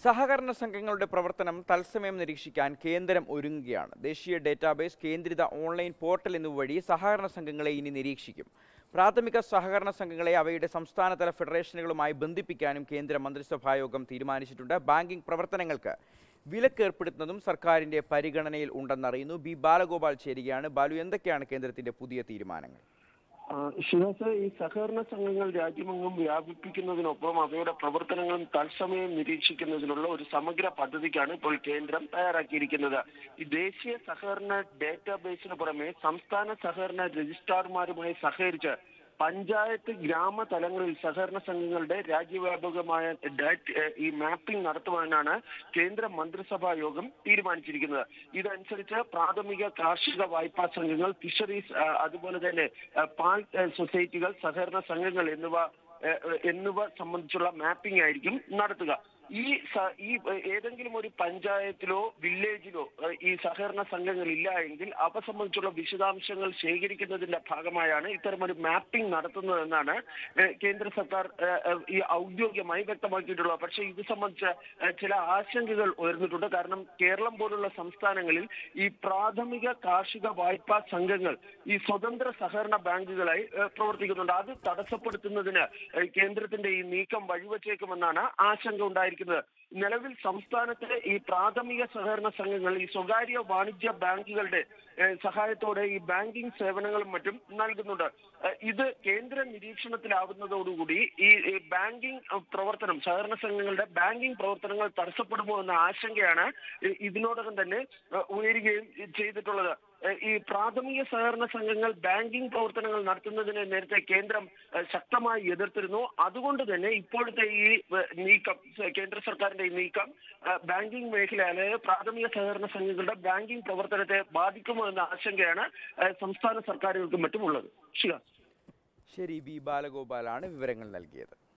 സഹകരണ സംഘങ്ങളുടെ പ്രവർത്തനം തത്സമയം നിരീക്ഷിക്കാൻ കേന്ദ്രം ഒരുങ്ങുകയാണ് ദേശീയ ഡേറ്റാബേസ് കേന്ദ്രിത ഓൺലൈൻ പോർട്ടൽ എന്നിവ വഴി സഹകരണ സംഘങ്ങളെ ഇനി നിരീക്ഷിക്കും പ്രാഥമിക സഹകരണ സംഘങ്ങളെ അവയുടെ സംസ്ഥാനതല ഫെഡറേഷനുകളുമായി ബന്ധിപ്പിക്കാനും കേന്ദ്ര മന്ത്രിസഭായോഗം തീരുമാനിച്ചിട്ടുണ്ട് ബാങ്കിംഗ് പ്രവർത്തനങ്ങൾക്ക് വിലക്ക് ഏർപ്പെടുത്തുന്നതും സർക്കാരിന്റെ പരിഗണനയിൽ ഉണ്ടെന്നറിയുന്നു ബി ബാലഗോപാൽ ചേരുകയാണ് ബാലു എന്തൊക്കെയാണ് കേന്ദ്രത്തിന്റെ പുതിയ തീരുമാനങ്ങൾ ആ, ശിവാസ് ഈ സഹകരണ സംഘങ്ങൾ രാജ്യമെങ്ങും വ്യാപിപ്പിക്കുന്നതിനൊപ്പം അവയുടെ പ്രവർത്തനങ്ങളും തത്സമയം നിരീക്ഷിക്കുന്നതിനുള്ള ഒരു സമഗ്ര പദ്ധതിക്കാണ് ഇപ്പോൾ കേന്ദ്രം തയ്യാറാക്കിയിരിക്കുന്നത് ഈ ദേശീയ സഹകരണ ഡേറ്റാബേസിന് പുറമെ സംസ്ഥാന സഹകരണ രജിസ്ട്രാർമാരുമായി സഹകരിച്ച് പഞ്ചായത്ത് ഗ്രാമ തലങ്ങളിൽ സഹകരണ സംഘങ്ങളുടെ രാജ്യവ്യാപകമായ ഡാറ്റ ഈ മാപ്പിംഗ് നടത്തുവാനാണ് കേന്ദ്ര മന്ത്രിസഭാ യോഗം തീരുമാനിച്ചിരിക്കുന്നത് ഇതനുസരിച്ച് പ്രാഥമിക കാർഷിക വായ്പാ സംഘങ്ങൾ ഫിഷറീസ് ആ, അതുപോലെ തന്നെ ആ, പാൽ ആ, സൊസൈറ്റികൾ സഹകരണ സംഘങ്ങൾ എന്നിവ ആ, എന്നിവ സംബന്ധിച്ചുള്ള മാപ്പിംഗ് ആയിരിക്കും നടത്തുക ഈ സ- ഈ ഏതെങ്കിലും ഒരു പഞ്ചായത്തിലോ വില്ലേജിലോ ഏഹ്, ഈ സഹകരണ സംഘങ്ങൾ ഇല്ല എങ്കിൽ അവ സംബന്ധിച്ചുള്ള വിശദാംശങ്ങൾ ശേഖരിക്കുന്നതിന്റെ ഭാഗമായാണ് ഇത്തരമൊരു മാപ്പിംഗ് നടത്തുന്നതെന്നാണ് ഏഹ്, കേന്ദ്ര സർക്കാർ ഏഹ്, ഏഹ്, ഈ ഔദ്യോഗികമായി വ്യക്തമാക്കിയിട്ടുള്ളത് പക്ഷേ ഇത് സംബന്ധിച്ച ഏഹ്, ചില ആശങ്കകൾ ഉയർന്നിട്ടുണ്ട് കാരണം കേരളം പോലുള്ള സംസ്ഥാനങ്ങളിൽ ഈ പ്രാഥമിക കാർഷിക വായ്പാ സംഘങ്ങൾ ഈ സ്വതന്ത്ര സഹകരണ ബാങ്കുകളായി ഏഹ്, പ്രവർത്തിക്കുന്നുണ്ട് അത് തടസ്സപ്പെടുത്തുന്നതിന് ഏഹ്, കേന്ദ്രത്തിന്റെ ഈ നീക്കം വഴിവെച്ചേക്കുമെന്നാണ് ആശങ്ക ഉണ്ടായിരിക്കുന്നത് നിലവിൽ സംസ്ഥാനത്തെ ഈ പ്രാഥമിക സഹകരണ സംഘങ്ങൾ ഈ സ്വകാര്യ വാണിജ്യ ബാങ്കുകളുടെ ഏഹ്, സഹായത്തോടെ ഈ ബാങ്കിംഗ് സേവനങ്ങളും മറ്റും നൽകുന്നുണ്ട് ഏഹ്, ഇത് കേന്ദ്ര നിരീക്ഷണത്തിലാവുന്നതോടുകൂടി ഈ ഈ ബാങ്കിംഗ് ഏഹ്, പ്രവർത്തനം സഹകരണ സംഘങ്ങളുടെ ബാങ്കിംഗ് പ്രവർത്തനങ്ങൾ തടസ്സപ്പെടുമോ എന്ന ആശങ്കയാണ് ഇ- ഇതിനോടകം തന്നെ ഏഹ്, ഉയരുകയും ചെയ്തിട്ടുള്ളത് ഏഹ്, ഈ പ്രാഥമിക സഹകരണ സംഘങ്ങൾ ബാങ്കിംഗ് പ്രവർത്തനങ്ങൾ നടത്തുന്നതിനെ നേരത്തെ കേന്ദ്രം ഏഹ്, ശക്തമായി എതിർത്തിരുന്നു അതുകൊണ്ട് തന്നെ ഇപ്പോഴത്തെ ഈ ഏഹ്, നീക്കം ഏഹ്, കേന്ദ്ര സർക്കാരിന്റെ ഈ നീക്കം ഏഹ്, ബാങ്കിംഗ് മേഖല അതായത് പ്രാഥമിക സഹകരണ സംഘങ്ങളുടെ ബാങ്കിംഗ് പ്രവർത്തനത്തെ ബാധിക്കുമോ എന്ന ആശങ്കയാണ് ഏഹ്, സംസ്ഥാന സർക്കാരുകൾക്കും മറ്റും ഉള്ളത് ശിവ ശരി ബി ബാലഗോപാലാണ് വിവരങ്ങൾ നൽകിയത്